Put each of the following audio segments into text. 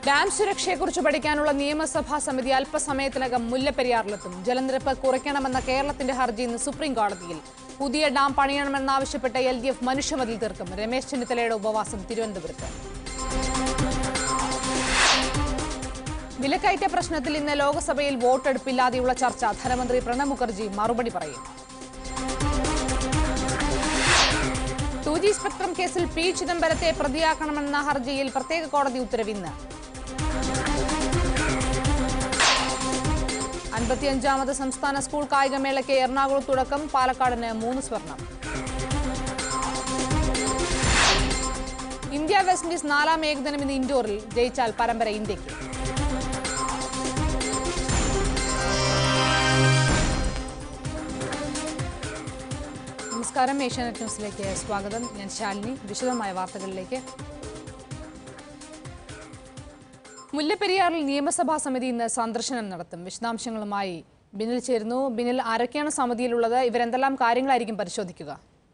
dam സുരക്ഷയെക്കുറിച്ച് പഠിക്കാനുള്ള നിയമസഭാ സമിതി അല്പസമയത്തിനകം മുല്ലപ്പെരിയാറിലെത്തും ജലനിരപ്പ് കുറയ്ക്കണമെന്ന കേരളത്തിന്റെ ഹർജി ഇന്ന് സുപ്രീം കോടതിയിൽ പുതിയ ഡാം പണിയണമെന്നാവശ്യപ്പെട്ട എൽ ഡി എഫ് മനുഷ്യമതിൽ തീർക്കും രമേശ് ചെന്നിത്തലയുടെ ഉപവാസം തിരുവനന്തപുരത്ത് വിലക്കയറ്റ പ്രശ്നത്തിൽ ഇന്ന് ലോക്സഭയിൽ വോട്ടെടുപ്പില്ലാതെയുള്ള ചർച്ച ധനമന്ത്രി പ്രണബ് മുഖർജി മറുപടി പറയും ടു ജി സ്പെക്ട്രം കേസിൽ പി ചിദംബരത്തെ പ്രതിയാക്കണമെന്ന ഹർജിയിൽ പ്രത്യേക കോടതി ഉത്തരവ് ഇന്ന് അൻപത്തിയഞ്ചാമത് സംസ്ഥാന സ്കൂൾ കായികമേളയ്ക്ക് എറണാകുളത്ത് തുടക്കം പാലക്കാടിന് മൂന്ന് സ്വർണം ഇന്ത്യ വെസ്റ്റ് ഇൻഡീസ് നാലാം ഏകദിനം ഇന്ന് ഇൻഡോറിൽ ജയിച്ചാൽ പരമ്പര ഇന്ത്യക്ക് നമസ്കാരം ഏഷ്യാനെറ്റ് ന്യൂസിലേക്ക് സ്വാഗതം ഞാൻ ശാലിനി വിശദമായ വാർത്തകളിലേക്ക് മുല്ലപ്പെരിയാറിൽ നിയമസഭാ സമിതി ഇന്ന് സന്ദർശനം നടത്തും വിശദാംശങ്ങളുമായി ബിനിൽ ചേരുന്നു ബിനിൽ ആരൊക്കെയാണ് സമിതിയിലുള്ളത് ഇവരെന്തെല്ലാം കാര്യങ്ങളായിരിക്കും പരിശോധിക്കുക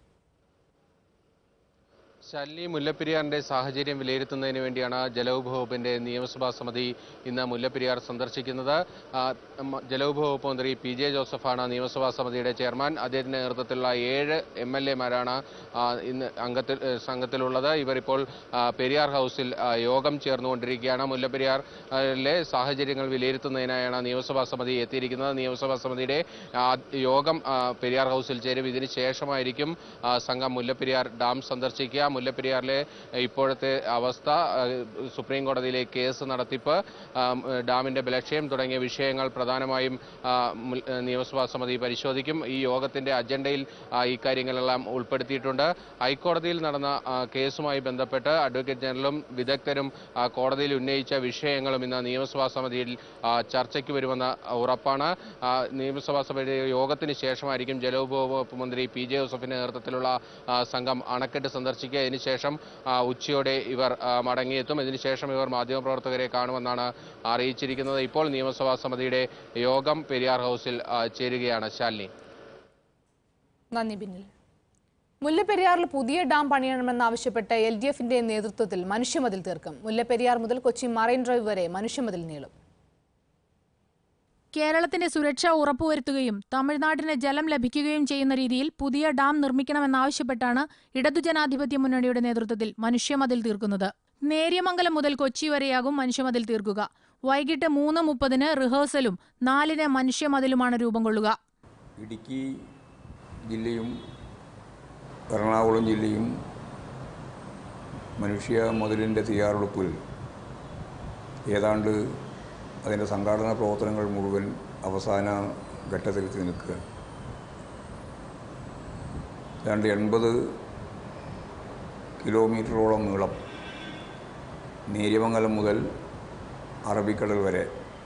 ശാലിനി മുല്ലപ്പെരിയാറിന്റെ സാഹചര്യം വിലയിരുത്തുന്നതിന് വേണ്ടിയാണ് ജലവിഭവ വകുപ്പിന്റെ നിയമസഭാ സമിതി ഇന്ന് മുല്ലപ്പെരിയാർ സന്ദർശിക്കുന്നത് ആ, മ- ജലവിഭവ വകുപ്പ് മന്ത്രി പി ജെ ജോസഫാണ് നിയമസഭാ സമിതിയുടെ ചെയർമാൻ അദ്ദേഹത്തിന്റെ നേതൃത്വത്തിലുള്ള ഏഴ് എം എൽ എമാരാണ് ഇന്ന് അംഗത്തിൽ ഏ, സംഘത്തിലുള്ളത് ഇവർ ഇപ്പോൾ ആ, പെരിയാർ ഹൗസിൽ ആ, യോഗം ചേർന്നുകൊണ്ടിരിക്കുകയാണ് മുല്ലപ്പെരിയാറിലെ സാഹചര്യങ്ങൾ വിലയിരുത്തുന്നതിനായാണ് നിയമസഭാ സമിതി എത്തിയിരിക്കുന്നത് നിയമസഭാ സമിതിയുടെ ആ, യോഗം ആ, പെരിയാർ ഹൗസിൽ ചേരും ഇതിന് ശേഷമായിരിക്കും ആ, സംഘം മുല്ലപ്പെരിയാർ ഡാം സന്ദർശിക്കുക മുല്ലപ്പെരിയാറിലെ ഇപ്പോഴത്തെ അവസ്ഥ ആ, സുപ്രീം കോടതിയിലെ കേസ് നടത്തിപ്പ് ആ, ഡാമിന്റെ ബലക്ഷയം തുടങ്ങിയ വിഷയങ്ങൾ പ്രധാനമായും ആ, മുൽ- നിയമസഭാ സമിതി പരിശോധിക്കും ഈ യോഗത്തിന്റെ അജണ്ടയിൽ ആ, ഈ കാര്യങ്ങളെല്ലാം ഉൾപ്പെടുത്തിയിട്ടുണ്ട് ഹൈക്കോടതിയിൽ നടന്ന ആ, കേസുമായി ബന്ധപ്പെട്ട് അഡ്വക്കേറ്റ് ജനറലും വിദഗ്ധരും ആ, കോടതിയിൽ ഉന്നയിച്ച വിഷയങ്ങളും ഇന്ന് നിയമസഭാ സമിതിയിൽ ആ, ചർച്ചയ്ക്ക് വരുമെന്ന ഉറപ്പാണ് ആ, നിയമസഭാ സഭയുടെ യോഗത്തിന് ശേഷമായിരിക്കും ജലവിഭവ വകുപ്പ് മന്ത്രി പി ജെ ജോസഫിന്റെ നേതൃത്വത്തിലുള്ള ആ, സംഘം അണക്കെട്ട് സന്ദർശിക്കുക ഇതിനുശേഷം ആ, ഉച്ചയോടെ ഇവർ ആ, മടങ്ങിയെത്തും ഇതിനുശേഷം ഇവർ മാധ്യമപ്രവർത്തകരെ കാണുമെന്നാണ് അറിയിച്ചിരിക്കുന്നത് ഇപ്പോൾ നിയമസഭാ സമിതിയുടെ യോഗം പെരിയാർ ഹൗസിൽ ആ, ചേരുകയാണ് ശാലിനി നന്ദി ബിനിൽ മുല്ലപ്പെരിയാറിൽ പുതിയ ഡാം പണിയണമെന്നാവശ്യപ്പെട്ട് എൽ ഡി എഫിന്റെ നേതൃത്വത്തിൽ മനുഷ്യമതിൽ തീർക്കും മുല്ലപ്പെരിയാർ മുതൽ കൊച്ചി മറൈൻ ഡ്രൈവ് വരെ മനുഷ്യമതിൽ നീളും കേരളത്തിന്റെ സുരക്ഷ ഉറപ്പുവരുത്തുകയും തമിഴ്നാടിന് ജലം ലഭിക്കുകയും ചെയ്യുന്ന രീതിയിൽ പുതിയ ഡാം നിർമ്മിക്കണമെന്നാവശ്യപ്പെട്ടാണ് ഇടതുജനാധിപത്യ മുന്നണിയുടെ നേതൃത്വത്തിൽ മനുഷ്യമതിൽ തീർക്കുന്നത് നേര്യമംഗലം മുതൽ കൊച്ചി വരെയാകും മനുഷ്യമതിൽ തീർക്കുക വൈകിട്ട് മൂന്ന് മുപ്പതിന് റിഹേഴ്സലും നാലിന് മനുഷ്യമതിലുമാണ് രൂപം കൊള്ളുക ഇടുക്കി ജില്ലയും എറണാകുളം ജില്ലയും മനുഷ്യ മുതലിൻ്റെ തയ്യാറെടുപ്പിൽ ഏതാണ്ട് അതിൻ്റെ സംഘാടന പ്രവർത്തനങ്ങൾ മുഴുവൻ അവസാന ഘട്ടത്തിലെത്തി നിൽക്കുകയാണ് ഏതാണ്ട് എൺപത് കിലോമീറ്ററോളം നീളം നേര്യമംഗലം മുതൽ അറബിക്കടൽ വരെ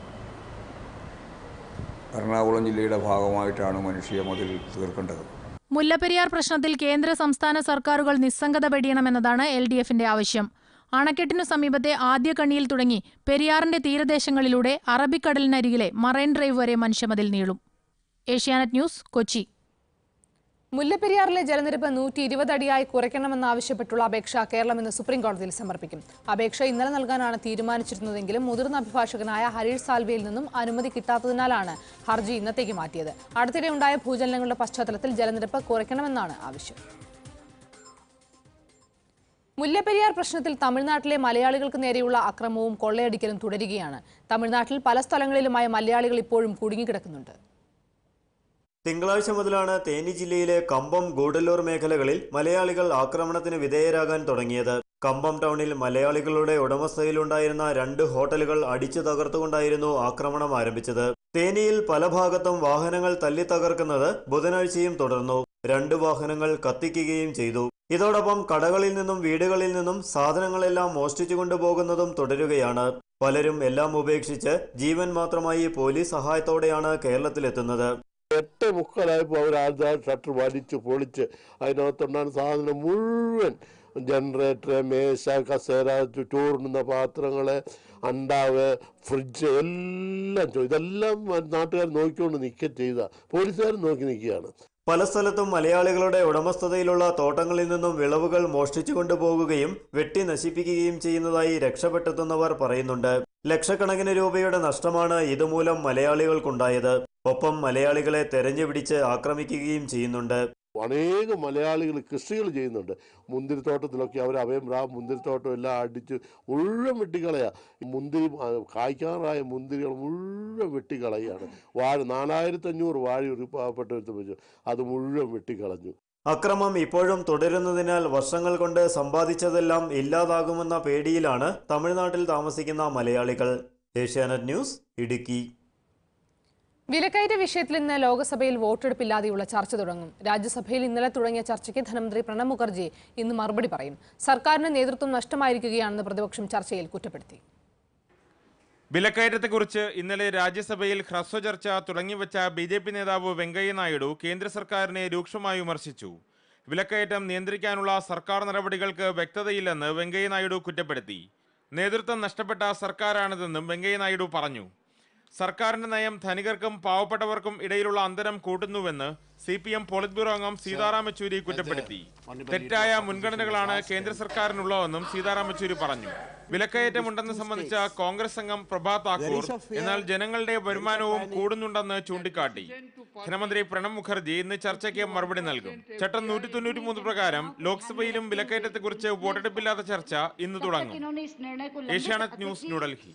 എറണാകുളം ജില്ലയുടെ ഭാഗമായിട്ടാണ് മനുഷ്യ മതിൽ തീർക്കേണ്ടത് മുല്ലപ്പെരിയാർ പ്രശ്നത്തിൽ കേന്ദ്ര സംസ്ഥാന സർക്കാരുകൾ നിസ്സംഗത വെടിയണമെന്നതാണ് എൽ ഡി എഫിന്റെ ആവശ്യം അണക്കെട്ടിനു സമീപത്തെ ആദ്യ കണിയിൽ തുടങ്ങി പെരിയാറിന്റെ തീരദേശങ്ങളിലൂടെ അറബിക്കടലിനരികിലെ മറൈൻ ഡ്രൈവ് വരെ മനുഷ്യമതിൽ നീളും ഏഷ്യാനെറ്റ് ന്യൂസ് കൊച്ചി മുല്ലപ്പെരിയാറിലെ ജലനിരപ്പ് നൂറ്റി ഇരുപത് അടിയായി കുറയ്ക്കണമെന്നാവശ്യപ്പെട്ടുള്ള അപേക്ഷ കേരളം ഇന്ന് സുപ്രീം കോടതിയിൽ സമർപ്പിക്കും അപേക്ഷ ഇന്നലെ നൽകാനാണ് തീരുമാനിച്ചിരുന്നതെങ്കിലും മുതിർന്ന അഭിഭാഷകനായ ഹരീഷ് സാൽവയിൽ നിന്നും അനുമതി കിട്ടാത്തതിനാലാണ് ഹർജി ഇന്നത്തേക്ക് മാറ്റിയത് അടുത്തിടെ ഉണ്ടായ ഭൂചലനങ്ങളുടെ പശ്ചാത്തലത്തിൽ ജലനിരപ്പ് കുറയ്ക്കണമെന്നാണ് ആവശ്യം മുല്ലപ്പെരിയാർ പ്രശ്നത്തിൽ തമിഴ്നാട്ടിലെ മലയാളികൾക്ക് നേരെയുള്ള അക്രമവും കൊള്ളയടിക്കലും തുടരുകയാണ് തമിഴ്നാട്ടിൽ പല സ്ഥലങ്ങളിലുമായ മലയാളികൾ ഇപ്പോഴും കുടുങ്ങിക്കിടക്കുന്നുണ്ട് തിങ്കളാഴ്ച മുതലാണ് തേനി ജില്ലയിലെ കമ്പം ഗൂഡല്ലൂർ മേഖലകളിൽ മലയാളികൾ ആക്രമണത്തിന് വിധേയരാകാൻ തുടങ്ങിയത് കമ്പം ടൗണിൽ മലയാളികളുടെ ഉടമസ്ഥയിലുണ്ടായിരുന്ന രണ്ട് ഹോട്ടലുകൾ അടിച്ചു തകർത്തുകൊണ്ടായിരുന്നു ആക്രമണം ആരംഭിച്ചത് തേനിയിൽ പല ഭാഗത്തും വാഹനങ്ങൾ തല്ലി തകർക്കുന്നത് ബുധനാഴ്ചയും തുടർന്നു രണ്ട് വാഹനങ്ങൾ കത്തിക്കുകയും ചെയ്തു ഇതോടൊപ്പം കടകളിൽ നിന്നും വീടുകളിൽ നിന്നും സാധനങ്ങളെല്ലാം മോഷ്ടിച്ചു കൊണ്ടുപോകുന്നതും തുടരുകയാണ് പലരും എല്ലാം ഉപേക്ഷിച്ച് ജീവൻ മാത്രമായി പോലീസ് സഹായത്തോടെയാണ് കേരളത്തിലെത്തുന്നത് എട്ട് മുക്കാലായപ്പോൾ അവർ ആ ഷട്ടർ വലിച്ച് പൊളിച്ച് അതിനകത്തുണ്ടാകുന്ന സാധനം മുഴുവൻ ജനറേറ്റർ മേശ കസേര ചോറുണ്ണുന്ന പാത്രങ്ങൾ അണ്ടാവ് ഫ്രിഡ്ജ് എല്ലാം ചോ- ഇതെല്ലാം നാട്ടുകാർ നോക്കിക്കൊണ്ട് നിൽക്കുക ചെയ്ത പോലീസുകാർ നോക്കി നിൽക്കുകയാണ് പല സ്ഥലത്തും മലയാളികളുടെ ഉടമസ്ഥതയിലുള്ള തോട്ടങ്ങളിൽ നിന്നും വിളവുകൾ മോഷ്ടിച്ചു കൊണ്ടുപോകുകയും വെട്ടി നശിപ്പിക്കുകയും ചെയ്യുന്നതായി രക്ഷപ്പെട്ടെത്തുന്നവർ പറയുന്നുണ്ട് ലക്ഷക്കണക്കിന് രൂപയുടെ നഷ്ടമാണ് ഇതുമൂലം മലയാളികൾക്കുണ്ടായത് ഒപ്പം മലയാളികളെ തെരഞ്ഞുപിടിച്ച് ആക്രമിക്കുകയും ചെയ്യുന്നുണ്ട് അനേകം മലയാളികൾ കൃഷികൾ ചെയ്യുന്നുണ്ട് മുന്തിരിത്തോട്ടത്തിലൊക്കെ അവർ അഭയം റാ മുന്തിരിത്തോട്ടം എല്ലാം അടിച്ച് മുഴുവൻ വെട്ടിക്കളയാ ഈ മുന്തിരി ആ, കായ്ക്കാറായ മുന്തിരികൾ മുഴുവൻ വെട്ടിക്കളയാണ് വാഴ നാലായിരത്തി അഞ്ഞൂറ് വാഴ ഒരു പാവപ്പെട്ടവർക്ക് വെച്ചു അത് മുഴുവൻ വെട്ടിക്കളഞ്ഞു അക്രമം ഇപ്പോഴും തുടരുന്നതിനാൽ വർഷങ്ങൾ കൊണ്ട് സമ്പാദിച്ചതെല്ലാം ഇല്ലാതാകുമെന്ന പേടിയിലാണ് തമിഴ്നാട്ടിൽ താമസിക്കുന്ന മലയാളികൾ ഏഷ്യാനെറ്റ് ന്യൂസ് ഇടുക്കി വിലക്കയറ്റ വിഷയത്തിൽ ഇന്ന് ലോക്സഭയിൽ വോട്ടെടുപ്പില്ലാതെയുള്ള ചർച്ച തുടങ്ങും രാജ്യസഭയിൽ ഇന്നലെ തുടങ്ങിയ ചർച്ചയ്ക്ക് ധനമന്ത്രി പ്രണബ് മുഖർജി ഇന്ന് മറുപടി പറയും സർക്കാരിന് നേതൃത്വം നഷ്ടമായിരിക്കുകയാണെന്ന് പ്രതിപക്ഷം ചർച്ചയിൽ കുറ്റപ്പെടുത്തി വിലക്കയറ്റത്തെക്കുറിച്ച് ഇന്നലെ രാജ്യസഭയിൽ ഹ്രസ്വ ചർച്ച തുടങ്ങിവെച്ച ബി ജെ പി നേതാവ് വെങ്കയ്യ നായിഡു കേന്ദ്ര സർക്കാരിനെ രൂക്ഷമായി വിമർശിച്ചു വിലക്കയറ്റം നിയന്ത്രിക്കാനുള്ള സർക്കാർ നടപടികൾക്ക് വ്യക്തതയില്ലെന്ന് വെങ്കയ്യ നായിഡു കുറ്റപ്പെടുത്തി നേതൃത്വം നഷ്ടപ്പെട്ട സർക്കാരാണിതെന്നും വെങ്കയ്യ നായിഡു പറഞ്ഞു സർക്കാരിന്റെ നയം ധനികർക്കും പാവപ്പെട്ടവർക്കും ഇടയിലുള്ള അന്തരം കൂട്ടുന്നുവെന്ന് C P M politburo അംഗം സീതാറാം യെച്ചൂരി കുറ്റപ്പെടുത്തി തെറ്റായ മുൻഗണനകളാണ് കേന്ദ്ര സർക്കാരിനുള്ളതെന്നും സീതാറാം യെച്ചൂരി പറഞ്ഞു വിലക്കയറ്റമുണ്ടെന്ന് സംബന്ധിച്ച കോൺഗ്രസ് അംഗം പ്രഭാത് താക്കൂർ എന്നാൽ ജനങ്ങളുടെ വരുമാനവും കൂടുന്നുണ്ടെന്ന് ചൂണ്ടിക്കാട്ടി ധനമന്ത്രി പ്രണബ് മുഖർജി ഇന്ന് ചർച്ചയ്ക്ക് മറുപടി നൽകും ചട്ടം നൂറ്റി തൊണ്ണൂറ്റി മൂന്ന് പ്രകാരം ലോക്സഭയിലും വിലക്കയറ്റത്തെക്കുറിച്ച് വോട്ടെടുപ്പില്ലാത്ത ചർച്ച ഇന്ന് തുടങ്ങും Asianet news New Delhi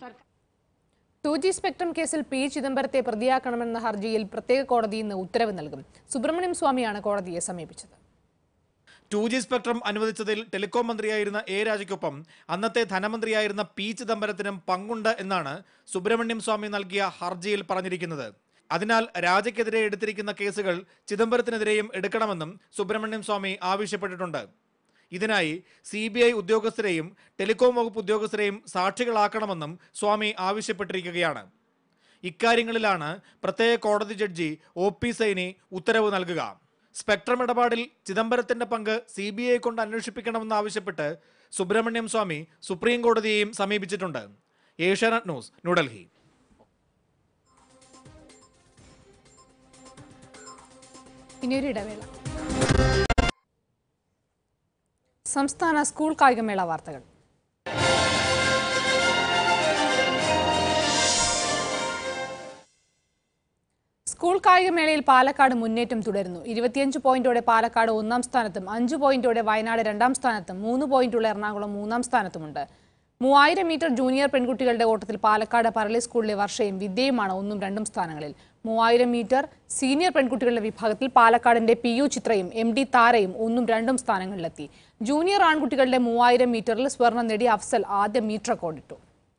two G spectrum കേസിൽ പി ചിദംബരത്തെ പ്രതിയാക്കണമെന്ന ഹർജിയിൽ പ്രത്യേക കോടതി ഇന്ന് ഉത്തരവ് നൽകും സുബ്രഹ്മണ്യം സ്വാമിയാണ് കോടതിയെ സമീപിച്ചത് ടു ജി സ്പെക്ട്രം അനുവദിച്ചതിൽ ടെലികോം മന്ത്രിയായിരുന്ന എ രാജയ്ക്കൊപ്പം അന്നത്തെ ധനമന്ത്രിയായിരുന്ന പി ചിദംബരത്തിനും പങ്കുണ്ട് എന്നാണ് സുബ്രഹ്മണ്യം സ്വാമി നൽകിയ ഹർജിയിൽ പറഞ്ഞിരിക്കുന്നത് അതിനാൽ രാജയ്ക്കെതിരെ എടുത്തിരിക്കുന്ന കേസുകൾ ചിദംബരത്തിനെതിരെയും എടുക്കണമെന്നും സുബ്രഹ്മണ്യം സ്വാമി ആവശ്യപ്പെട്ടിട്ടുണ്ട് ഇതിനായി സി ബി ഐ ഉദ്യോഗസ്ഥരെയും ടെലികോം വകുപ്പ് ഉദ്യോഗസ്ഥരെയും സാക്ഷികളാക്കണമെന്നും സ്വാമി ആവശ്യപ്പെട്ടിരിക്കുകയാണ് ഇക്കാര്യങ്ങളിലാണ് പ്രത്യേക കോടതി ജഡ്ജി ഒ പി സൈനി ഉത്തരവ് നൽകുക സ്പെക്ട്രം ഇടപാടിൽ ചിദംബരത്തിന്റെ പങ്ക് സി ബി ഐ കൊണ്ട് അന്വേഷിപ്പിക്കണമെന്നാവശ്യപ്പെട്ട് സുബ്രഹ്മണ്യം സ്വാമി സുപ്രീം കോടതിയെയും സമീപിച്ചിട്ടുണ്ട് ഏഷ്യാനെറ്റ് ന്യൂസ് ന്യൂഡൽഹി ഇനിയൊരു ഇടവേള സംസ്ഥാന സ്കൂൾ കായികമേള വാർത്തകൾ സ്കൂൾ കായികമേളയിൽ പാലക്കാട് മുന്നേറ്റം തുടരുന്നു ഇരുപത്തിയഞ്ച് പോയിന്റോടെ പാലക്കാട് ഒന്നാം സ്ഥാനത്തും അഞ്ച് പോയിന്റോടെ വയനാട് രണ്ടാം സ്ഥാനത്തും മൂന്ന് പോയിന്റുള്ള എറണാകുളം മൂന്നാം സ്ഥാനത്തുമുണ്ട് മൂവായിരം മീറ്റർ ജൂനിയർ പെൺകുട്ടികളുടെ ഓട്ടത്തിൽ പാലക്കാട് പറളി സ്കൂളിലെ വർഷയും വിദ്യയുമാണ് ഒന്നും രണ്ടും സ്ഥാനങ്ങളിൽ മൂവായിരം മീറ്റർ സീനിയർ പെൺകുട്ടികളുടെ വിഭാഗത്തിൽ പാലക്കാടിന്റെ പി യു ചിത്രയും എം ഡി താരയും ഒന്നും രണ്ടും സ്ഥാനങ്ങളിലെത്തി ജൂനിയർ ആൺകുട്ടികളുടെ മൂവായിരം മീറ്ററിൽ സ്വർണം നേടി അഫ്സൽ ആദ്യ മീറ്റർ റെക്കോർഡിട്ടു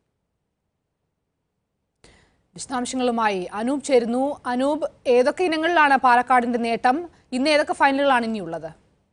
വിശദാംശങ്ങളുമായി അനൂപ് ചേരുന്നു അനൂപ് ഏതൊക്കെ ഇനങ്ങളിലാണ് പാലക്കാടിന്റെ നേട്ടം ഇന്ന് ഏതൊക്കെ ഫൈനലുകളാണ് ഇനിയുള്ളത്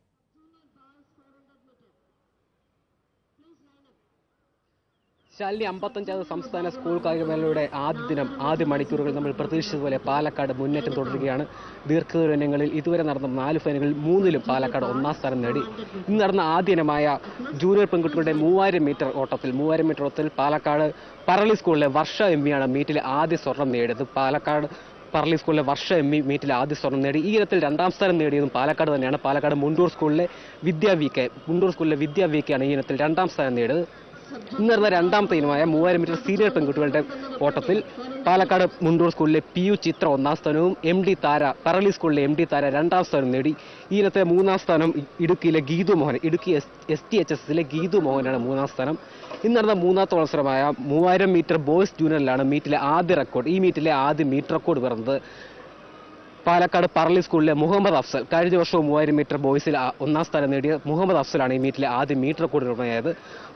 ശാലിനി അമ്പത്തഞ്ചാമത് സംസ്ഥാന സ്കൂൾ കായികമേളയുടെ ആദ്യ ദിനം ആദ്യ മണിക്കൂറുകൾ നമ്മൾ പ്രതീക്ഷിച്ചതുപോലെ പാലക്കാട് മുന്നേറ്റം തുടരുകയാണ് ദീർഘദൂര ഇനങ്ങളിൽ ഇതുവരെ നടന്ന നാല് ഫൈനലുകളിൽ മൂന്നിലും പാലക്കാട് ഒന്നാം സ്ഥാനം നേടി ഇന്ന് നടന്ന ആദ്യ ഇനമായ ജൂനിയർ പെൺകുട്ടികളുടെ മൂവായിരം മീറ്റർ ഓട്ടത്തിൽ മൂവായിരം മീറ്റർ ഓട്ടത്തിൽ പാലക്കാട് പറളി സ്കൂളിലെ വർഷ എം ആണ് മീറ്റിലെ ആദ്യ സ്വർണം നേടിയത് പാലക്കാട് പറളി സ്കൂളിലെ വർഷ എം ഇ മീറ്റിൽ ആദ്യ സ്വർണം നേടി ഈ ഇനത്തിൽ രണ്ടാം സ്ഥാനം നേടിയതും പാലക്കാട് തന്നെയാണ് പാലക്കാട് മുണ്ടൂർ സ്കൂളിലെ വിദ്യാ വി കെ മുണ്ടൂർ സ്കൂളിലെ വിദ്യാ വി കെ ആണ് ഈ ഇനത്തിൽ രണ്ടാം സ്ഥാനം നേടിയത് ഇന്ന് നടന്ന രണ്ടാമത്തെ ഇനമായ മൂവായിരം മീറ്റർ സീനിയർ പെൺകുട്ടികളുടെ ഓട്ടത്തിൽ പാലക്കാട് മുണ്ടൂർ സ്കൂളിലെ പി യു ചിത്ര ഒന്നാം സ്ഥാനവും എം ഡി താര പറളി സ്കൂളിലെ എം ഡി താര രണ്ടാം സ്ഥാനം നേടി ഈ ഇനത്തെ മൂന്നാം സ്ഥാനം ഇടുക്കിയിലെ Geethu Mohan Idukki S S T H എസിലെ ഗീതു മോഹനാണ് മൂന്നാം സ്ഥാനം ഇന്ന് നടന്ന മൂന്നാമത്തെ മത്സരമായ മൂവായിരം മീറ്റർ ബോയ്സ് ജൂനിയറിലാണ് മീറ്റിലെ ആദ്യ റെക്കോർഡ് ഈ മീറ്റിലെ ആദ്യ മീറ്റർ റെക്കോർഡ് പിറന്നത് പാലക്കാട് പറളി സ്കൂളിലെ മുഹമ്മദ് അഫ്സൽ കഴിഞ്ഞ വർഷവും മൂവായിരം മീറ്റർ ബോയ്സിൽ ആ- ഒന്നാം സ്ഥാനം നേടിയ മുഹമ്മദ് അഫ്സലാണ് ഈ മീറ്റിലെ ആദ്യ മീറ്റർ റെക്കോർഡ് നിർണ്ണയത്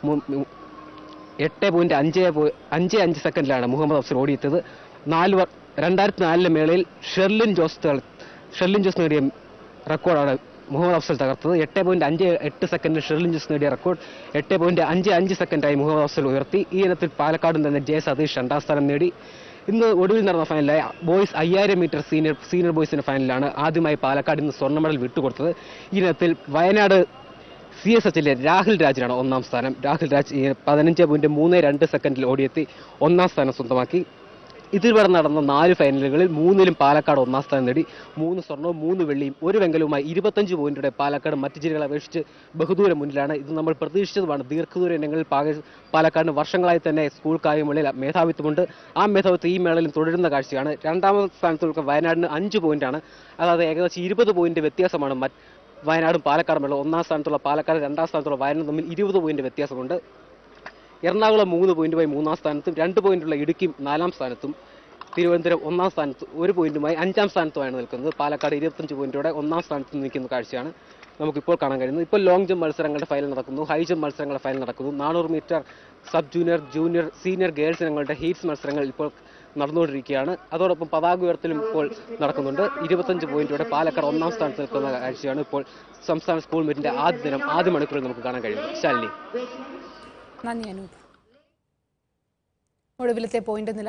എട്ട് പോയിന്റ് അഞ്ച് പോ- അഞ്ച് അഞ്ച് സെക്കൻഡിലാണ് മുഹമ്മദ് അഫ്സൽ ഓടിയെത്തിയത് നാല് വർ- രണ്ടായിരത്തി നാലിലെ മേളയിൽ ഷെർലിൻ ജോസ് തക- ഷെർലിൻ ജോസ് നേടിയ റെക്കോർഡാണ് മുഹമ്മദ് അഫ്സൽ തകർത്തത് എട്ട് പോയിന്റ് അഞ്ച് എട്ട് സെക്കൻഡിൽ ഷെർലിൻ ജോസ് നേടിയ റെക്കോർഡ് എട്ട് പോയിന്റ് അഞ്ച് അഞ്ച് സെക്കൻഡായി മുഹമ്മദ് അഫ്സൽ ഉയർത്തി ഈ ഇനത്തിൽ പാലക്കാട് നിന്ന് ജെ സതീഷ് രണ്ടാം സ്ഥാനം നേടി ഇന്ന് ഒടുവിൽ നടന്ന ഫൈനലായ ബോയ്സ് അയ്യായിരം മീറ്റർ സീനിയർ സീനിയർ ബോയ്സിന്റെ ഫൈനലാണ് ആദ്യമായി പാലക്കാട് ഇന്ന് സ്വർണ്ണ മെഡൽ വിട്ടുകൊടുത്തത് ഈ ഇനത്തിൽ വയനാട് സി എസ് എച്ചിലെ രാഹുൽ രാജിനാണ് ഒന്നാം സ്ഥാനം രാഹുൽ രാജ് ഈ പതിനഞ്ച് പോയിന്റ് മൂന്ന് രണ്ട് സെക്കൻഡിൽ ഓടിയെത്തി ഒന്നാം സ്ഥാനം സ്വന്തമാക്കി ഇതുവരെ നടന്ന നാല് ഫൈനലുകളിൽ മൂന്നിലും പാലക്കാട് ഒന്നാം സ്ഥാനം നേടി മൂന്ന് സ്വർണവും മൂന്ന് വെള്ളിയും ഒരു വെങ്കലവുമായി ഇരുപത്തഞ്ച് പോയിന്റോടെ പാലക്കാട് മറ്റ് ജില്ലകളെ അപേക്ഷിച്ച് ബഹുദൂരം മുന്നിലാണ് ഇത് നമ്മൾ പ്രതീക്ഷിച്ചതുമാണ് ദീർഘദൂര ഇനങ്ങളിൽ പാക- പാലക്കാടിന് വർഷങ്ങളായി തന്നെ സ്കൂൾ കായികമേളയിൽ മേധാവിത്വമുണ്ട് ആ മേധാവിത്വം ഈ മേളയിലും തുടരുന്ന കാഴ്ചയാണ് രണ്ടാമത്തെ സ്ഥാനത്ത് നിൽക്കുന്ന വയനാടിന് അഞ്ച് പോയിന്റാണ് അതായത് ഏകദേശം ഇരുപത് പോയിന്റ് വ്യത്യാസമാണ് മറ്റ് വയനാടും പാലക്കാടും ഉള്ള ഒന്നാം സ്ഥാനത്തുള്ള പാലക്കാട് രണ്ടാം സ്ഥാനത്തുള്ള വയനാട് തമ്മിൽ ഇരുപത് പോയിന്റ് വ്യത്യാസമുണ്ട് എറണാകുളം മൂന്ന് പോയിന്റുമായി മൂന്നാം സ്ഥാനത്തും രണ്ട് പോയിന്റുള്ള ഇടുക്കി നാലാം സ്ഥാനത്തും തിരുവനന്തപുരം ഒന്നാം സ്ഥാനത്ത് ഒരു പോയിന്റുമായി അഞ്ചാം സ്ഥാനത്തുമാണ് നിൽക്കുന്നത് പാലക്കാട് ഇരുപത്തഞ്ച് പോയിന്റോടെ ഒന്നാം സ്ഥാനത്ത് നിൽക്കുന്ന കാഴ്ചയാണ് നമുക്കിപ്പോൾ കാണാൻ കഴിയുന്നത് ഇപ്പോൾ ലോങ് ജമ്പ് മത്സരങ്ങളുടെ ഫൈനൽ നടക്കുന്നു ഹൈ ജമ്പ് മത്സരങ്ങളുടെ ഫൈനൽ നടക്കുന്നു നാനൂറ് metre sub junior junior senior girls ഇനങ്ങളുടെ ഹീറ്റ്സ് മത്സരങ്ങൾ ഇപ്പോൾ നടന്നുകൊണ്ടിരിക്കുകയാണ് അതോടൊപ്പം പതാക ഉയർത്തലും ഇപ്പോൾ നടക്കുന്നുണ്ട് ഇരുപത്തഞ്ച് പോയിന്റോടെ പാലക്കാട് ഒന്നാം സ്ഥാനത്ത് നിൽക്കുന്ന കാഴ്ചയാണ് ഇപ്പോൾ സംസ്ഥാന സ്കൂൾ മീറ്റിന്റെ ആദ്യ ദിനം ആദ്യ മണിക്കൂറിൽ നമുക്ക് കാണാൻ കഴിയുന്നത് ശാലിനി നന്ദി അനൂപ് ഒടുവിലത്തെ പോയിന്റ് നില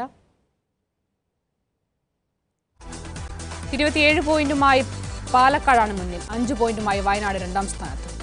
ഇരുപത്തിയേഴ് പോയിന്റുമായി പാലക്കാടാണ് മുന്നിൽ അഞ്ച് പോയിന്റുമായി വയനാട് രണ്ടാം സ്ഥാനത്ത്